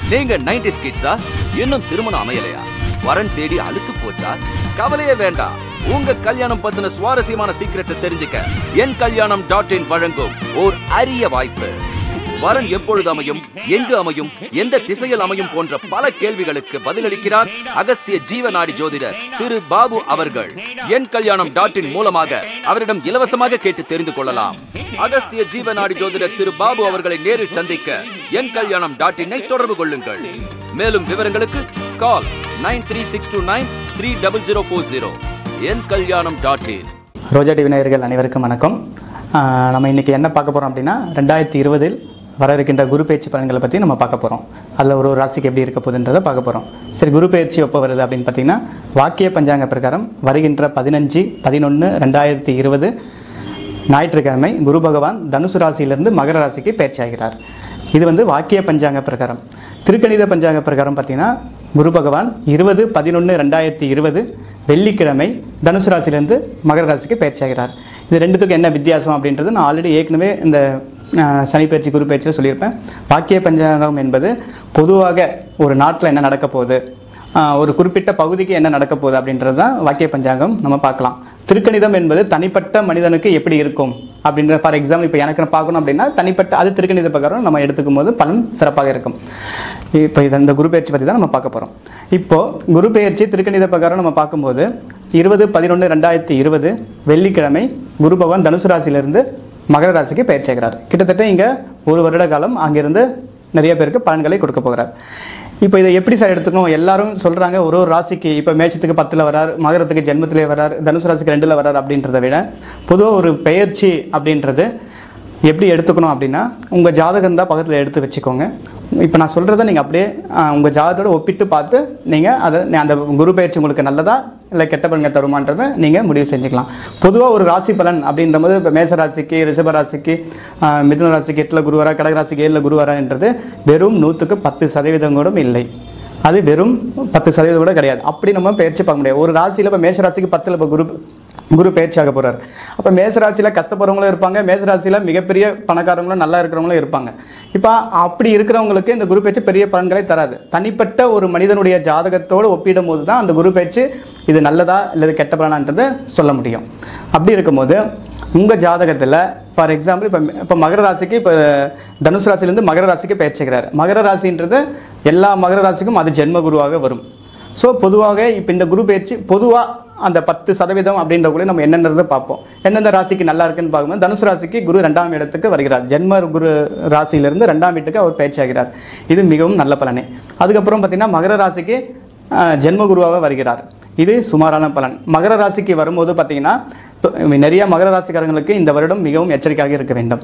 நீங்க 90s கிட்ஸா இன்னும் திருமணம் அமையலையா வரன் தேடி அழுத்து போச்சா கவலையே வேண்டாம் உங்க கல்யாணம் பத்தின சுவாரஸ்யமான சீக்கிரத்தை தெரிஞ்சுக்க என் கல்யாணம் டாட் இன் வழங்கும் ஓர் அரிய வாய்ப்பு வரன் எப்பொழுது அமையும் எங்கு அமையும் எந்த திசையில் அமையும் போன்ற பல கேள்விகளுக்கு பதிலளிக்கிறார் அகஸ்திய ஜீவநாடி ஜோதிடர் திரு பாபு அவர்கள் என் கல்யாணம் டாட் இன் மூலமாக அவரிடம் இலவசமாக கேட்டு தெரிந்து கொள்ளலாம் அகஸ்திய ஜீவநாடி ஜோதிடர் திரு பாபு அவர்களை நேரில் சந்திக்க என் கல்யாணம் டாட் இன்னை தொடர்பு கொள்ளுங்கள் மேலும் விவரங்களுக்கு call nine three six two nine three double zero four zero En Kalyanam dot இன் ரோஜா டிவி நேயர்கள் அனைவருக்கும் வணக்கம் ஆஹ் நம்ம இன்றைக்கி என்ன பார்க்க போகிறோம் அப்படின்னா ரெண்டாயிரத்தி இருபதில் வர இருக்கின்ற குரு பயிற்சி பலன்களை பற்றி நம்ம பார்க்க போகிறோம் அதில் ஒரு ஒரு ராசிக்கு எப்படி இருக்க போகுதுன்றதை பார்க்க போகிறோம் சரி குரு பயிற்சி எப்போ வருது அப்படின்னு பார்த்தீங்கன்னா வாக்கிய பஞ்சாங்க பிரகாரம் வருகின்ற பதினஞ்சு பதினொன்று ரெண்டாயிரத்தி இருபது ஞாயிற்றுக்கிழமை குரு பகவான் தனுசு ராசியிலிருந்து மகர ராசிக்கு பயிற்சி ஆகிறார் இது வந்து வாக்கிய பஞ்சாங்க பிரகாரம் திருக்கணித பஞ்சாங்க பிரகாரம் பார்த்தீங்கன்னா குரு பகவான் இருபது பதினொன்று ரெண்டாயிரத்தி இருபது வெள்ளிக்கிழமை தனுசு ராசியிலேருந்து மகர ராசிக்கு பயிற்சி ஆகிறார் இது ரெண்டுத்துக்கும் என்ன வித்தியாசம் அப்படின்றது நான் ஆல்ரெடி ஏற்கனவே இந்த ஆஹ், சனி பயிற்சி குரு பயிற்சியில் சொல்லியிருப்பேன் வாக்கிய பஞ்சாங்கம் என்பது பொதுவாக ஒரு நாட்டில் என்ன நடக்க போகுது ஆஹ், ஒரு குறிப்பிட்ட பகுதிக்கு என்ன நடக்க போகுது அப்படின்றது தான் வாக்கிய பஞ்சாங்கம் நம்ம பார்க்கலாம் திருக்கணிதம் என்பது தனிப்பட்ட மனிதனுக்கு எப்படி இருக்கும் அப்படின்ற ஃபார் எக்ஸாம்பிள் இப்போ எனக்கு நான் பார்க்கணும் அப்படின்னா தனிப்பட்ட அது திருக்கணித பிரகாரம் நம்ம எடுத்துக்கும் போது பலன் சிறப்பாக இருக்கும் இப்போ இது இந்த குரு பயிற்சி பற்றி தான் நம்ம பார்க்க போகிறோம் இப்போது குரு பயிற்சி திருக்கணித பிரகாரம் நம்ம பார்க்கும்போது இருபது பதினொன்று ரெண்டாயிரத்தி இருபது வெள்ளிக்கிழமை குரு பகவான் தனுசு ராசியிலிருந்து மகர ராசிக்கு பயிற்சி ஆகிறார் கிட்டத்தட்ட இங்கே ஒரு வருட காலம் அங்கிருந்து நிறைய பேருக்கு பலன்களை கொடுக்க போகிறார் இப்போ இதை எப்படி சார் எடுத்துக்கணும் எல்லாரும் சொல்கிறாங்க ஒரு ஒரு ராசிக்கு இப்போ மேட்சத்துக்கு பத்தில் வரார் மகரத்துக்கு ஜென்மத்திலே வரார் தனுசு ராசிக்கு ரெண்டில் வரார் அப்படின்றத விட பொதுவாக ஒரு பெயர்ச்சி அப்படின்றது எப்படி எடுத்துக்கணும் அப்படின்னா உங்கள் ஜாதகம் தான் பக்கத்தில் எடுத்து வச்சுக்கோங்க இப்போ நான் சொல்கிறத நீங்கள் அப்படியே உங்கள் ஜாதகத்தோட ஒப்பிட்டு பார்த்து நீங்கள் அதை அந்த குரு பயிற்சி உங்களுக்கு நல்லதா இல்லை கெட்ட பலன்கள் தருமான்றதை நீங்கள் முடிவு செஞ்சுக்கலாம் பொதுவாக ஒரு ராசி பலன் அப்படின்ற போது இப்போ மேச ராசிக்கு ரிஷப ராசிக்கு ஆஹ், மிதுன ராசிக்கு எட்டில் குருவரா கடக ராசிக்கு ஏழில் குருவரான்றது வெறும் நூற்றுக்கு பத்து சதவீதம் கூட இல்லை அது வெறும் பத்து சதவீதம் கூட கிடையாது அப்படி நம்ம பயிற்சி பார்க்க முடியாது ஒரு ராசியில் இப்போ மேஷ ராசிக்கு பத்தில் இப்போ குரு குரு பயிற்சியாக போகிறார் அப்போ மேசராசியில் கஷ்டப்படுறவங்களும் இருப்பாங்க மேசராசியில் மிகப்பெரிய பணக்காரங்களும் நல்லா இருக்கிறவங்களும் இருப்பாங்க இப்போ அப்படி இருக்கிறவங்களுக்கு இந்த குரு பயிற்சி பெரிய பலன்களை தராது தனிப்பட்ட ஒரு மனிதனுடைய ஜாதகத்தோடு ஒப்பிடும் போது தான் அந்த குரு பயிற்சி இது நல்லதா இல்லை கெட்ட பலனான்றதை சொல்ல முடியும் அப்படி இருக்கும்போது உங்கள் ஜாதகத்தில் ஃபார் எக்ஸாம்பிள் இப்போ இப்போ மகர ராசிக்கு இப்போ தனுசு ராசிலேருந்து மகர ராசிக்கு பயிற்சிக்கிறார் மகர ராசின்றது எல்லா மகர ராசிக்கும் அது ஜென்ம குருவாக வரும் ஸோ பொதுவாக இப்போ இந்த குரு பயிற்சி பொதுவாக அந்த பத்து சதவீதம் அப்படின்ற கூட நம்ம என்னன்றதை பார்ப்போம் எந்தெந்த ராசிக்கு நல்லா இருக்குன்னு பார்க்கும்போது தனுசு ராசிக்கு குரு ரெண்டாம் இடத்துக்கு வருகிறார் ஜென்ம குரு ராசியிலிருந்து ரெண்டாம் வீட்டுக்கு அவர் பயிற்சி ஆகிறார் இது மிகவும் நல்ல பலனே அதுக்கப்புறம் பார்த்தீங்கன்னா மகர ராசிக்கு ஆஹ், ஜென்ம குருவாக வருகிறார் இது சுமாரான பலன் மகர ராசிக்கு வரும்போது பார்த்தீங்கன்னா தொ- நிறைய மகர ராசிக்காரங்களுக்கு இந்த வருடம் மிகவும் எச்சரிக்கையாக இருக்க வேண்டும்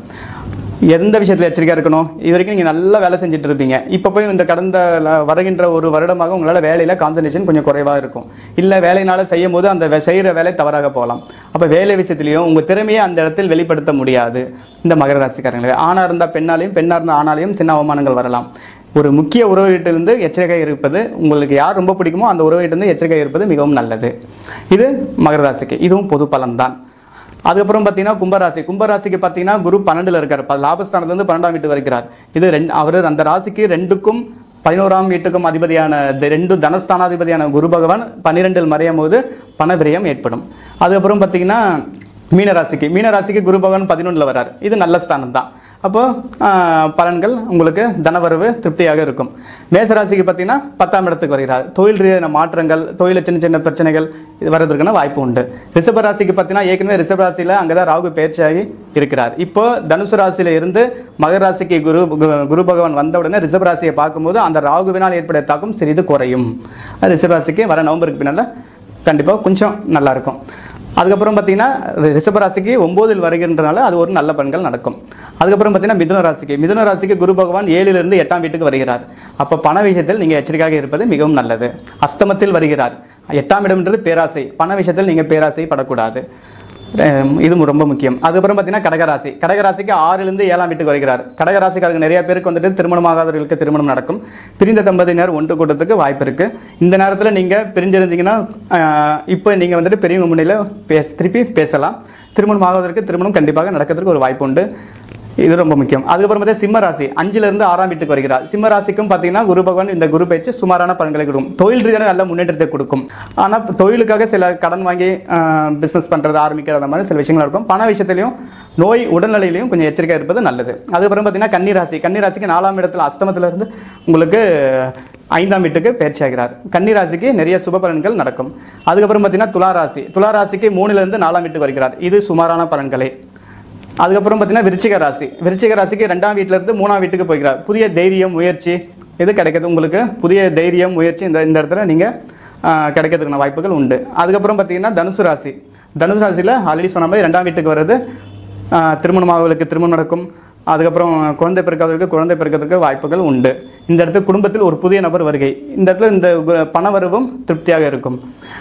எந்த விஷயத்தில் எச்சரிக்கையாக இருக்கணும் இது வரைக்கும் நீங்கள் நல்லா வேலை செஞ்சுட்டு இருப்பீங்க இப்போ போய் இந்த கடந்த ல- வருகின்ற ஒரு வருடமாக உங்களால் வேலையில் கான்சன்ட்ரேஷன் கொஞ்சம் குறைவாக இருக்கும் இல்லை வேலையினால் செய்யும் போது அந்த செய்கிற வேலை தவறாக போகலாம் அப்போ வேலை விஷயத்துலையும் உங்கள் திறமையை அந்த இடத்தில் வெளிப்படுத்த முடியாது இந்த மகர ராசிக்காரங்களுக்கு ஆணாக இருந்தால் பெண்ணாலையும் பெண்ணாக இருந்தால் ஆணாலையும் சின்ன அவமானங்கள் வரலாம் ஒரு முக்கிய உறவுகிட்டிருந்து எச்சரிக்கையாக இருப்பது உங்களுக்கு யார் ரொம்ப பிடிக்குமோ அந்த உறவுகிட்டிருந்து எச்சரிக்கையாக இருப்பது மிகவும் நல்லது இது மகர ராசிக்கு இதுவும் பொது பலன்தான் அதுக்கப்புறம் பார்த்தீங்கன்னா கும்பராசி கும்பராசிக்கு பார்த்தீங்கன்னா குரு பன்னெண்டில் இருக்கார் ப- லாபஸ்தானத்துலேருந்து பன்னெண்டாம் வீட்டு வருகிறார் இது ரெண்டு அவர் அந்த ராசிக்கு ரெண்டுக்கும் பதினோராம் வீட்டுக்கும் அதிபதியான இந்த ரெண்டு தனஸ்தானாதிபதியான குரு பகவான் பன்னிரெண்டில் மறையும் போது பண விரயம் ஏற்படும் அதுக்கப்புறம் பார்த்தீங்கன்னா மீனராசிக்கு மீனராசிக்கு குரு பகவான் பதினொன்றில் வரார் இது நல்ல ஸ்தானம் தான் அப்போது பலன்கள் உங்களுக்கு தனவரவு திருப்தியாக இருக்கும் மேசராசிக்கு பார்த்தீங்கன்னா பத்தாம் இடத்துக்கு வருகிறார் தொழில் ரீதியான மாற்றங்கள் தொழிலில் சின்ன சின்ன பிரச்சனைகள் இது வர்றதுக்கான வாய்ப்பு உண்டு ரிஷப ராசிக்கு பார்த்தீங்கன்னா ஏற்கனவே ரிஷப ராசியில் அங்கே தான் ராகு பயிற்சியாகி இருக்கிறார் இப்போ தனுசு ராசியில் இருந்து மகர ராசிக்கு குரு கு- குரு பகவான் வந்த உடனே ரிஷப ராசியை பார்க்கும்போது அந்த ராகுவினால் ஏற்பட தாக்கம் சிறிது குறையும் ரிஷப ராசிக்கு வர நவம்பருக்கு பின்னால் கண்டிப்பாக கொஞ்சம் நல்லா இருக்கும் அதுக்கப்புறம் பார்த்தீங்கன்னா ரிஷப ராசிக்கு ஒம்போதில் வருகின்றனால அது ஒரு நல்ல பலன்கள் நடக்கும் அதுக்கப்புறம் பார்த்தீங்கன்னா மிதுன ராசிக்கு மிதுன ராசிக்கு குரு பகவான் ஏழிலிருந்து எட்டாம் வீட்டுக்கு வருகிறார் அப்போ பண விஷயத்தில் நீங்கள் எச்சரிக்கையாக இருப்பது மிகவும் நல்லது அஸ்தமத்தில் வருகிறார் எட்டாம் இடம்ன்றது பேராசை பண விஷயத்தில் நீங்கள் பேராசை படக்கூடாது அஹ் இது ரொம்ப முக்கியம் அதுக்கப்புறம் பார்த்தீங்கன்னா கடகராசி கடகராசிக்கு ஆறிலிருந்து ஏழாம் வீட்டுக்கு வருகிறார் கடகராசிக்காரங்க நிறைய பேருக்கு வந்துட்டு திருமணமாகாதவர்களுக்கு திருமணம் நடக்கும் பிரிந்த தம்பதியினர் ஒன்று கூட்டத்துக்கு வாய்ப்பு இருக்குது இந்த நேரத்தில் நீங்கள் பிரிஞ்சிருந்தீங்கன்னா அஹ், இப்போ நீங்கள் வந்துட்டு பெரியவங்க முன்னிலையில் பேச திருப்பி பேசலாம் திருமணம் ஆகாதவருக்கு திருமணம் கண்டிப்பாக நடக்கிறதுக்கு ஒரு வாய்ப்பு உண்டு இது ரொம்ப முக்கியம் அதுக்கப்புறம் பார்த்தா சிம்ம ராசி அஞ்சுல இருந்து ஆறாம் வீட்டுக்கு வருகிறார் சிம்ம ராசிக்கும் பார்த்தீங்கன்னா குரு பகவான் இந்த குரு பயிற்சி சுமாரான பலன்களை கொடுக்கும் தொழில் ரீதியான நல்ல முன்னேற்றத்தை கொடுக்கும் ஆனால் தொழிலுக்காக சில கடன் வாங்கி பிஸ்னஸ் பண்ணுறது ஆரம்பிக்கிறது அந்த மாதிரி சில விஷயங்கள் இருக்கும் பண விஷயத்திலையும் நோய் உடல்நிலையிலையும் கொஞ்சம் எச்சரிக்கையாக இருப்பது நல்லது அதுக்கப்புறம் பார்த்தீங்கன்னா கன்னிராசி கன்னிராசிக்கு நாலாம் இடத்துல அஸ்தமத்துல இருந்து உங்களுக்கு ஐந்தாம் வீட்டுக்கு பயிற்சி ஆகிறார் கன்னிராசிக்கு நிறைய சுப பலன்கள் நடக்கும் அதுக்கப்புறம் பார்த்தீங்கன்னா துளாராசி துளாராசிக்கு மூணுலேருந்து நாலாம் வீட்டுக்கு வருகிறார் இது சுமாரான பலன்களே அதுக்கப்புறம் பார்த்தீங்கன்னா விருச்சிக ராசி விருச்சிக ராசிக்கு ரெண்டாம் வீட்டுல இருந்து மூணாம் வீட்டுக்கு போய்கிறார் புதிய தைரியம் முயற்சி எது கிடைக்குது உங்களுக்கு புதிய தைரியம் முயற்சி இந்த இந்த இடத்துல நீங்கள் கிடைக்கிறதுக்கான வாய்ப்புகள் உண்டு அதுக்கப்புறம் பார்த்தீங்கன்னா தனுசு ராசி தனுசு ராசியில் ஆல்ரெடி சொன்ன மாதிரி ரெண்டாம் வீட்டுக்கு வர்றது ஆஹ், திருமணமாகவர்களுக்கு திருமணம் நடக்கும் அதுக்கப்புறம் குழந்தை பிறக்காதவர்களுக்கு குழந்தை பிறக்கிறதுக்கு வாய்ப்புகள் உண்டு இந்த இடத்துல குடும்பத்தில் ஒரு புதிய நபர் வருகை இந்த இடத்துல இந்த கு- பண வரவும் திருப்தியாக இருக்கும்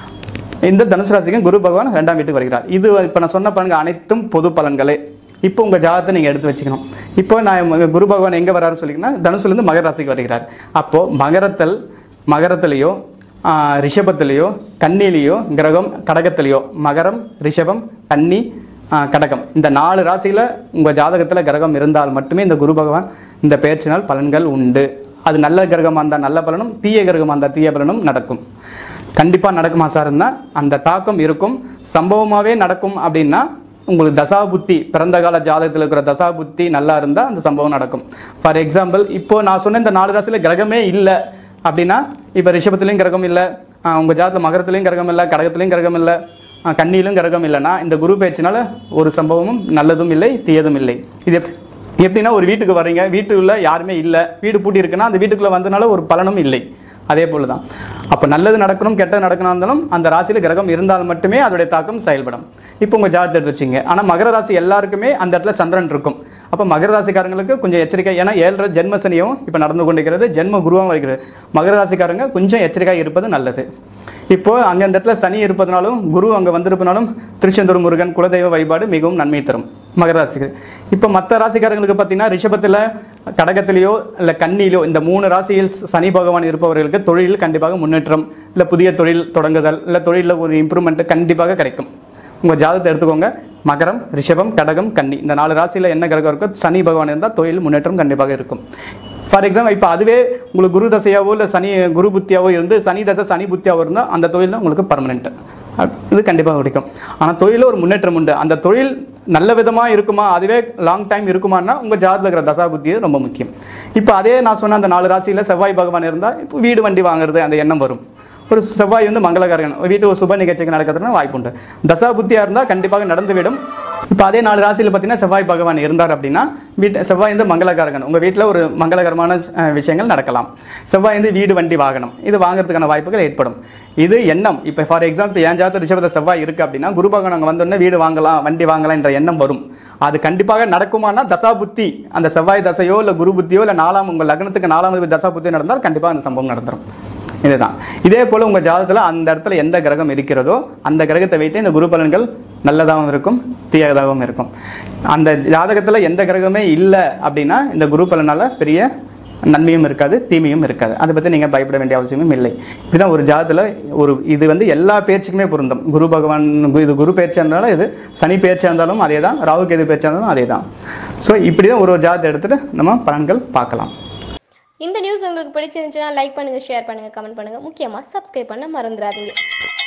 இந்த தனுசு ராசிக்கும் குரு பகவான் ரெண்டாம் வீட்டுக்கு வருகிறார் இது இப்போ நான் சொன்ன பலன்கள் அனைத்தும் பொது பலன்களே இப்போ உங்கள் ஜாதகத்தை நீங்கள் எடுத்து வச்சுக்கணும் இப்போ நான் ம- குரு பகவான் எங்கே வராருன்னு சொல்லிங்கன்னா தனுசுலேருந்து மகர ராசிக்கு வருகிறார் அப்போது மகரத்தல் மகரத்திலேயோ ஆஹ், ரிஷபத்திலேயோ கன்னிலேயோ கிரகம் கடகத்திலேயோ மகரம் ரிஷபம் கன்னி ஆஹ், கடகம் இந்த நாலு ராசியில் உங்கள் ஜாதகத்தில் கிரகம் இருந்தால் மட்டுமே இந்த குரு பகவான் இந்த பெயர்ச்சினால் பலன்கள் உண்டு அது நல்ல கிரகமாக இருந்தால் நல்ல பலனும் தீய கிரகமாக இருந்தால் தீய பலனும் நடக்கும் கண்டிப்பாக நடக்குமா சார் இருந்தால் அந்த தாக்கம் இருக்கும் சம்பவமாகவே நடக்கும் அப்படின்னா உங்களுக்கு தசா புத்தி பிறந்த கால ஜாதகத்தில் இருக்கிற தசா புத்தி நல்லா இருந்தால் அந்த சம்பவம் நடக்கும் ஃபார் எக்ஸாம்பிள் இப்போ நான் சொன்ன இந்த நாலு ராசியில் கிரகமே இல்லை அப்படின்னா இப்போ ரிஷபத்துலேயும் கிரகம் இல்லை உங்கள் ஜாதகத்தில் மகரத்துலேயும் கிரகம் இல்லை கடகத்துலேயும் கிரகம் இல்லை ஆஹ் கன்னியிலும் கிரகம் இல்லைன்னா இந்த குரு பேச்சினால ஒரு சம்பவமும் நல்லதும் இல்லை தீயதும் இல்லை இது எப்படி எப்படின்னா ஒரு வீட்டுக்கு வர்றீங்க வீட்டுக்குள்ள யாருமே இல்லை வீடு பூட்டி இருக்குன்னா அந்த வீட்டுக்குள்ளே வந்தனால ஒரு பலனும் இல்லை அதே போல தான் அப்போ நல்லது நடக்கணும் கெட்டது நடக்கணும் இருந்தாலும் அந்த ராசியில் கிரகம் இருந்தால் மட்டுமே அதோடைய தாக்கம் செயல்படும் இப்போ உங்கள் ஜாதகத்தை எடுத்து வச்சிங்க ஆனால் மகர ராசி எல்லாருக்குமே அந்த இடத்துல சந்திரன் இருக்கும் அப்போ மகர ராசிக்காரங்களுக்கு கொஞ்சம் எச்சரிக்கை ஏன்னா ஏழரை ஜென்ம சனியும் இப்போ நடந்து கொண்டிருக்கிறது ஜென்ம குருவாக வருகிறது மகர ராசிக்காரங்க கொஞ்சம் எச்சரிக்கையாக இருப்பது நல்லது இப்போ அங்கே அந்த இடத்துல சனி இருப்பதனாலும் குரு அங்கே வந்திருப்பனாலும் திருச்செந்தூர் முருகன் குலதெய்வ வழிபாடு மிகவும் நன்மை தரும் மகர ராசிக்கு இப்போ மற்ற ராசிக்காரங்களுக்கு பார்த்தீங்கன்னா ரிஷபத்தில் கடகத்திலேயோ இல்லை கன்னியிலோ இந்த மூணு ராசியில் சனி பகவான் இருப்பவர்களுக்கு தொழிலில் கண்டிப்பாக முன்னேற்றம் இல்லை புதிய தொழில் தொடங்குதல் இல்லை தொழிலில் ஒரு இம்ப்ரூவ்மெண்ட் கண்டிப்பாக கிடைக்கும் உங்கள் ஜாதகத்தை எடுத்துக்கோங்க மகரம் ரிஷபம் கடகம் கன்னி இந்த நாலு ராசியில் என்ன கிரகம் இருக்கோ சனி பகவான் இருந்தால் தொழில் முன்னேற்றம் கண்டிப்பாக இருக்கும் ஃபார் எக்ஸாம்பிள் இப்போ அதுவே உங்களுக்கு குரு தசையாவோ இல்லை சனி குரு புத்தியாவோ இருந்து சனி தசை சனி புத்தியாவோ இருந்தால் அந்த தொழில் தான் உங்களுக்கு பர்மனெண்ட் இது கண்டிப்பாக கிடைக்கும் ஆனால் தொழிலில் ஒரு முன்னேற்றம் உண்டு அந்த தொழில் நல்ல விதமாக இருக்குமா அதுவே லாங் டைம் இருக்குமான்னா உங்கள் ஜாதத்தில் இருக்கிற தசா புத்தி ரொம்ப முக்கியம் இப்போ அதே நான் சொன்ன அந்த நாலு ராசியில் செவ்வாய் பகவான் இருந்தால் இப்போ வீடு வண்டி வாங்குறது அந்த எண்ணம் வரும் ஒரு செவ்வாய் வந்து மங்களகாரகன் வீட்டில் ஒரு சுப நிகழ்ச்சிக்கு நடக்கிறதுனா வாய்ப்பு உண்டு தசா புத்தியாக இருந்தால் கண்டிப்பாக நடந்துவிடும் இப்போ அதே நாலு ராசியில் பார்த்தீங்கன்னா செவ்வாய் பகவான் இருந்தார் அப்படின்னா வீட்டு செவ்வாய் வந்து மங்களகாரகன் உங்கள் வீட்டில் ஒரு மங்களகரமான அஹ், விஷயங்கள் நடக்கலாம் செவ்வாய் வந்து வீடு வண்டி வாகனம் இது வாங்குறதுக்கான வாய்ப்புகள் ஏற்படும் இது எண்ணம் இப்போ ஃபார் எக்ஸாம்பிள் என் ஜாதக ரிஷபத செவ்வாய் இருக்குது அப்படின்னா குரு பகவான் அங்கே வந்தோடனே வீடு வாங்கலாம் வண்டி வாங்கலாம் என்ற எண்ணம் வரும் அது கண்டிப்பாக நடக்குமானா தசா புத்தி அந்த செவ்வாய் தசையோ இல்லை குரு புத்தியோ இல்லை நாலாம் உங்கள் லக்னத்துக்கு நாலாம் அதிபதி தசா புத்தி நடந்தால் கண்டிப்பாக அந்த சம்பவம் நடந்துரும் இதுதான் இதே போல் உங்கள் ஜாதகத்தில் அந்த இடத்துல எந்த கிரகம் இருக்கிறதோ அந்த கிரகத்தை வைத்து இந்த குரு பலன்கள் நல்லதாகவும் இருக்கும் தீயதாகவும் இருக்கும் அந்த ஜாதகத்தில் எந்த கிரகமே இல்லை அப்படின்னா இந்த குரு பலனால் பெரிய நன்மையும் இருக்காது தீமையும் இருக்காது அதை பற்றி நீங்கள் பயப்பட வேண்டிய அவசியமும் இல்லை இதுதான் ஒரு ஜாதத்தில் ஒரு இது வந்து எல்லா பேச்சுக்குமே பொருந்தும் குரு பகவான் கு- இது குரு பேச்சாக இருந்தாலும் இது சனி பேச்சாக இருந்தாலும் அதே தான் ராகு கேது பேச்சாக இருந்தாலும் அதே தான் ஸோ இப்படி தான் ஒரு ஒரு ஜாதத்தை எடுத்துகிட்டு நம்ம பலன்கள் பார்க்கலாம் இந்த நியூஸ் உங்களுக்கு பிடிச்சிருந்துச்சுன்னா லைக் பண்ணுங்கள் ஷேர் பண்ணுங்கள் கமெண்ட் பண்ணுங்கள் முக்கியமாக சப்ஸ்கிரைப் பண்ண மறந்துடாதீங்க